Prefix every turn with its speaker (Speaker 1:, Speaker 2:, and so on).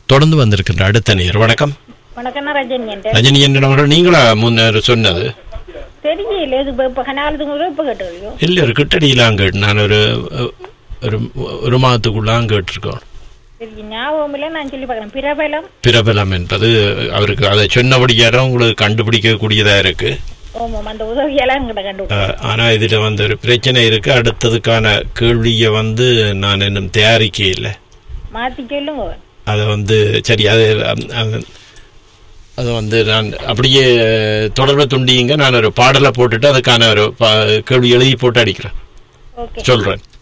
Speaker 1: தொடர்ந்து வந்திருக்கின்ற அடுத்த நேர் வணக்கம்
Speaker 2: வணக்கம் ரஜினி என்ற
Speaker 1: ரஜினி என்ன நீங்களா முன்னர் சொன்னது
Speaker 2: தெரியல இது இப்ப இப்ப கனாலத்துக்கு கூட இப்ப கேட்டுருக்கோம்
Speaker 1: இல்லை ஒரு கிட்டடியிலாம் கேட்டு நான் ஒரு ஒரு ஒரு மாதத்துக்குள்ளாம் கேட்டிருக்கோம்
Speaker 2: சரி ஞாபகம் இல்லை நான் சொல்லி பார்க்குறேன் பிரபலம்
Speaker 1: பிரபலம் என்பது அவருக்கு அதை சொன்னபடியார உங்களுக்கு கண்டுபிடிக்கக்கூடியதா இருக்கு
Speaker 2: ஓமம் அந்த உதவியெல்லாம் எங்கிட்ட கண்டு
Speaker 1: அஹ், ஆனா இதுல வந்து ஒரு பிரச்சனை இருக்கு அடுத்ததுக்கான கேள்வியை வந்து நான் இன்னும் தயாரிக்க இல்லை
Speaker 2: மாத்தி சொல்லுங்க
Speaker 1: அதை வந்து சரி அது அம், அது- அது வந்து நான் அப்படியே தொடர்பை துண்டியுங்க நான் ஒரு பாடலை போட்டுட்டு அதுக்கான ஒரு பா- கேள்வி எழுதி போட்டு அடிக்கிறேன்
Speaker 2: ஓகே
Speaker 1: சொல்றேன்